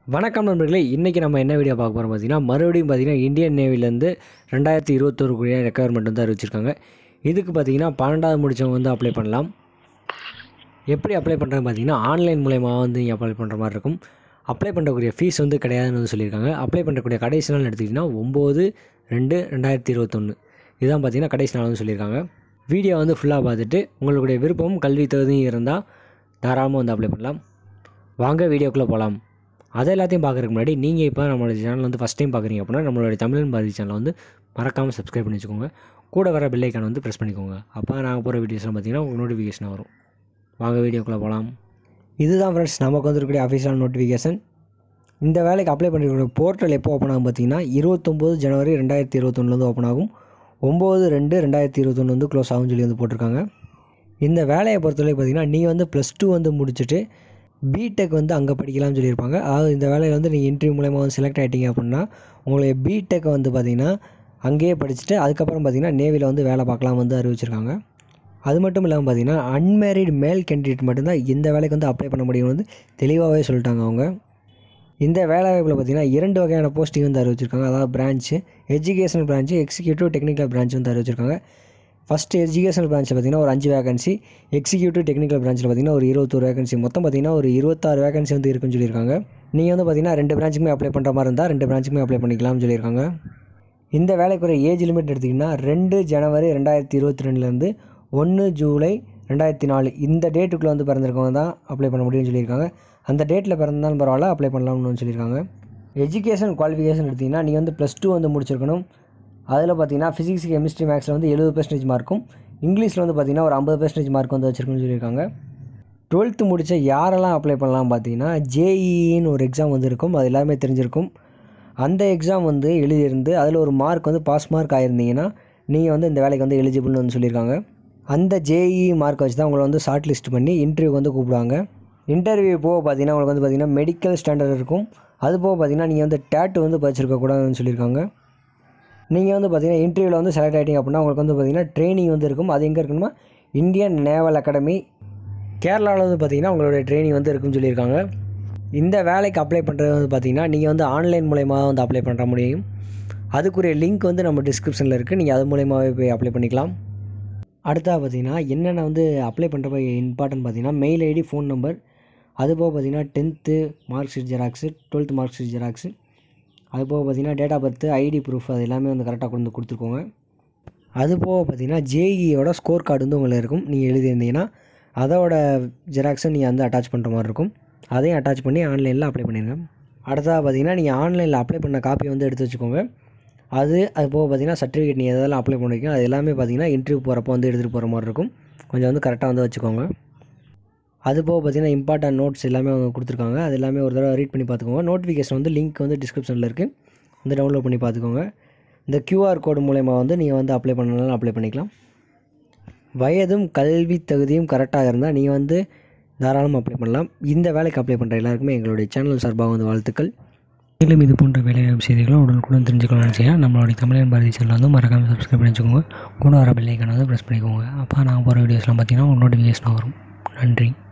வணக்கம் நண்பர்களே இன்றைக்கி நம்ம என்ன வீடியோ பார்க்க போகிறோம் பார்த்தீங்கன்னா மறுபடியும் பார்த்தீங்கன்னா இந்தியன் நேவிலேருந்து ரெண்டாயிரத்தி இருபத்தொரு கூடிய ரெக்குயர்மெண்ட் வந்து அறிவிச்சிருக்காங்க இதுக்கு பார்த்தீங்கன்னா பன்னெண்டாவது முடிச்சவங்க வந்து அப்ளை பண்ணலாம் எப்படி அப்ளை பண்ணுறது பார்த்தீங்கன்னா ஆன்லைன் மூலயமா வந்து நீங்கள் அப்ளை பண்ணுற மாதிரி இருக்கும் அப்ளை பண்ணக்கூடிய ஃபீஸ் வந்து கிடையாதுன்னு வந்து சொல்லியிருக்காங்க அப்ளை பண்ணக்கூடிய கடைசி நாள் எடுத்துக்கிட்டிங்கன்னா ஒம்பது ரெண்டு ரெண்டாயிரத்தி இருபத்தொன்று இதுதான் பார்த்தீங்கன்னா கடைசி நாள் வந்து சொல்லியிருக்காங்க வீடியோ வந்து ஃபுல்லாக பார்த்துட்டு உங்களுடைய விருப்பமும் கல்வி தகுதியும் இருந்தால் தாராளமாக வந்து அப்ளை பண்ணலாம் வாங்க வீடியோக்குள்ளே போகலாம் அதை எல்லாத்தையும் பார்க்குறதுக்கு முன்னாடி நீங்கள் இப்போ நம்மளோட சேனல் வந்து ஃபஸ்ட் டைம் பார்க்குறீங்க அப்படின்னா நம்மளோட தமிழன் பாரதி சேனலை வந்து மறக்காமல் சப்ஸ்கிரைப் பண்ணி வச்சுக்கோங்க கூட வர பெல் ஐக்கானை வந்து ப்ரெஸ் பண்ணிக்கோங்க அப்போ நாங்கள் போகிற வீடியோஸ்லாம் பார்த்தீங்கன்னா உங்களுக்கு நோட்டிஃபிகேஷன் வரும் வாங்க வீடியோக்குள்ளே போகலாம் இதுதான் ஃப்ரெண்ட்ஸ் நமக்கு வந்துருக்கக்கூடிய அஃபிஷியல் நோட்டிஃபிகேஷன் இந்த வேலைக்கு அப்ளை பண்ணிருக்கிற போர்ட்டல் எப்போ ஓப்பன் ஆகும் பார்த்தீங்கன்னா இருபத்தொம்போது ஜனவரி ரெண்டாயிரத்தி இருபத்தொன்னுலேருந்து ஓப்பன் ஆகும் ஒம்பது ரெண்டு ரெண்டாயிரத்தி இருபத்தொன்று வந்து க்ளோஸ் ஆகும்னு சொல்லி வந்து போட்டிருக்காங்க இந்த வேலையை பொறுத்தவரை பார்த்தீங்கன்னா நீங்கள் வந்து ப்ளஸ் டூ வந்து முடிச்சுட்டு பிடெக் வந்து அங்கே படிக்கலாம்னு சொல்லியிருப்பாங்க அதாவது இந்த வேலையில் வந்து நீங்கள் இன்டர்வியூ மூலயமா வந்து செலக்ட் ஆகிட்டீங்க அப்படின்னா உங்களுடைய பிடெக்கை வந்து பார்த்திங்கன்னா அங்கேயே படிச்சுட்டு அதுக்கப்புறம் பார்த்திங்கன்னா நேவியில் வந்து வேலை பார்க்கலாம் வந்து அறிவிச்சிருக்காங்க அது மட்டும் இல்லாமல் பார்த்தீங்கன்னா அன்மேரிட் மேல் கேண்டிடேட் மட்டும்தான் இந்த வேலைக்கு வந்து அப்ளை பண்ண முடியும் வந்து தெளிவாகவே சொல்லிட்டாங்க அவங்க இந்த வேலை வாய்ப்பில் பார்த்தீங்கன்னா இரண்டு வகையான போஸ்டிங் வந்து அறிவிச்சிருக்காங்க அதாவது branch educational branch executive technical branch வந்து அறிவிச்சிருக்காங்க ஃபஸ்ட்டு எஜுகேஷனல் பிரான்ச்சில் பார்த்தீங்கன்னா ஒரு அஞ்சு வேகன்சி எக்ஸிக்யூட்டிவ் டெக்னிக்கல் பிரான்ச்சில் பார்த்தீங்கன்னா ஒரு இருபத்தொரு வேகன்சி மொத்தம் பார்த்தீங்கன்னா ஒரு இருபத்தாறு வேகன்சி வந்து இருக்குன்னு சொல்லியிருக்காங்க நீங்கள் வந்து பார்த்தீங்கன்னா ரெண்டு பிரான்ச்சுக்குமே அப்ளை பண்ணுற மாதிரி இருந்தால் ரெண்டு பிரான்ச்சுக்குமே அப்ளை பண்ணிக்கலாம்னு சொல்லியிருக்காங்க இந்த வேலைக்குரிய ஏஜ் லிமிட் எடுத்திங்கன்னா ரெண்டு ஜனவரி ரெண்டாயிரத்தி இருபத்தி ரெண்டுலேருந்து ஒன்று ஜூலை ரெண்டாயிரத்தி நாலு இந்த டேட்டுக்குள்ளே வந்து பிறந்திருக்கவங்க தான் அப்ளை பண்ண முடியும்னு சொல்லியிருக்காங்க அந்த டேட்டில் பிறந்தாலும் பரவாயில்ல அப்ளை பண்ணலாம்னு சொல்லியிருக்காங்க எஜுகேஷன் குவாலிஃபிகேஷன் எடுத்திங்கன்னா நீங்கள் வந்து ப்ளஸ் டூ வந்து முடிச்சிருக்கணும் அதில் பார்த்தீங்கன்னா ஃபிசிக்ஸ் கெமிஸ்ட்ரி மேக்ஸில் வந்து எழுபது பர்சன்டேஜ் மார்க்கும் இங்கிலீஷில் வந்து பார்த்தீங்கன்னா ஒரு ஐம்பது பர்சன்டேஜ் மார்க் வந்து வச்சிருக்குன்னு சொல்லியிருக்காங்க டுவெல்த்து முடித்த யாரெல்லாம் அப்ளை பண்ணலாம் பார்த்தீங்கன்னா ஜேஇன்னு ஒரு எக்ஸாம் வந்து இருக்கும் அது எல்லாமே தெரிஞ்சிருக்கும் அந்த எக்ஸாம் வந்து எழுதியிருந்து அதில் ஒரு மார்க் வந்து பாஸ் மார்க் ஆயிருந்தீங்கன்னா நீங்கள் வந்து இந்த வேலைக்கு வந்து எலிஜிபிள்னு வந்து சொல்லியிருக்காங்க அந்த ஜேஇ மார்க் வச்சு தான் உங்களை வந்து ஷார்ட் லிஸ்ட் பண்ணி இன்டர்வியூக்கு வந்து கூப்பிடுவாங்க இன்டர்வியூ போக பார்த்தீங்கன்னா உங்களுக்கு வந்து பார்த்தீங்கன்னா மெடிக்கல் ஸ்டாண்டர்ட் இருக்கும் அது போக பார்த்தீங்கன்னா நீங்கள் வந்து டேட்டு வந்து படிச்சிருக்கக்கூடாதுன்னு சொல்லியிருக்காங்க நீங்கள் வந்து பார்த்தீங்கன்னா இன்டர்வியூவில் வந்து செலக்ட் ஆகிட்டீங்க அப்படின்னா உங்களுக்கு வந்து பார்த்தீங்கன்னா ட்ரைனிங் வந்து இருக்கும் அது எங்கே இருக்குன்னா இந்தியன் நேவல் அகாடமி கேரளாவில் வந்து பார்த்தீங்கன்னா உங்களுடைய ட்ரைனிங் வந்து இருக்குன்னு சொல்லியிருக்காங்க இந்த வேலைக்கு அப்ளை பண்ணுறது வந்து பார்த்தீங்கன்னா நீங்கள் வந்து ஆன்லைன் மூலயமா வந்து அப்ளை பண்ணுற முடியும் அதுக்குரிய லிங்க் வந்து நம்ம டிஸ்கிரிப்ஷனில் இருக்குது நீங்கள் அது மூலயமாவே போய் அப்ளை பண்ணிக்கலாம் அடுத்ததாக பார்த்தீங்கன்னா என்னென்ன வந்து அப்ளை பண்ணுறப்ப இம்பார்ட்டன்ட் பார்த்தீங்கன்னா மெயில் ஐடி ஃபோன் நம்பர் அது போக பார்த்தீங்கன்னா tenth mark sheet xerox twelfth mark sheet xerox அது போக பார்த்தீங்கன்னா date of birth ID proof அது எல்லாமே வந்து கரெக்டாக கொண்டு வந்து கொடுத்துருக்கோங்க அது போக பார்த்தீங்கன்னா ஜேஇயோட ஸ்கோர் கார்டு வந்து உங்களுக்கு இருக்கும் நீங்கள் எழுதியிருந்தீங்கன்னா அதோட ஜெராக்ஸை நீங்கள் வந்து அட்டாச் பண்ணுற மாதிரி இருக்கும் அதையும் அட்டாச் பண்ணி ஆன்லைனில் அப்ளை பண்ணிடுங்க அடுத்ததாக பார்த்தீங்கன்னா நீங்கள் ஆன்லைனில் அப்ளை பண்ண காப்பி வந்து எடுத்து வச்சுக்கோங்க அது அது போக பார்த்தீங்கன்னா சர்டிஃபிகேட் நீங்கள் எதெல்லாம் அப்ளை பண்ணிருக்கீங்க அது எல்லாமே பார்த்தீங்கன்னா இன்டர்வியூ போகிறப்போ வந்து எடுத்துகிட்டு போகிற மாதிரி இருக்கும் கொஞ்சம் வந்து கரெக்டாக வந்து வச்சுக்கோங்க அது போக பார்த்தீங்கன்னா இம்பார்ட்டன்ட் நோட்ஸ் எல்லாமே அவங்க கொடுத்துருக்காங்க அது எல்லாமே ஒரு தடவை ரீட் பண்ணி பார்த்துக்கோங்க நோட்டிஃபிகேஷன் வந்து லிங்க் வந்து டிஸ்கிரிப்ஷனில் இருக்குது வந்து டவுன்லோட் பண்ணி பார்த்துக்கோங்க இந்த கியூஆர் கோடு மூலயமா வந்து நீங்கள் வந்து அப்ளை பண்ணலாம் அப்ளை பண்ணிக்கலாம் வயதும் கல்வி தகுதியும் கரெக்டாக இருந்தால் நீங்கள் வந்து தாராளமாக அப்ளை பண்ணலாம் இந்த வேலைக்கு அப்ளை பண்ணுற எல்லாருக்குமே எங்களுடைய சேனல் சார்பாக வந்து வாழ்த்துக்கள் மேலும் இது போன்ற வேலைவாய்ப்பு செய்திகளை உடனுக்குடன் தெரிஞ்சுக்கணும்னு நினச்சிங்கன்னா நம்மளுடைய தமிழன் பாரதி சேனல் வந்து மறக்காமல் சப்ஸ்கிரைப் பண்ணி வச்சுக்கோங்க கூட வர பெல்லைக்கான வந்து ப்ரெஸ் பண்ணிக்கோங்க அப்போ நான் போகிற வீடியோஸ்லாம் பார்த்தீங்கன்னா உங்களுக்கு நோட்டிஃபிகேஷன் வரும் நன்றி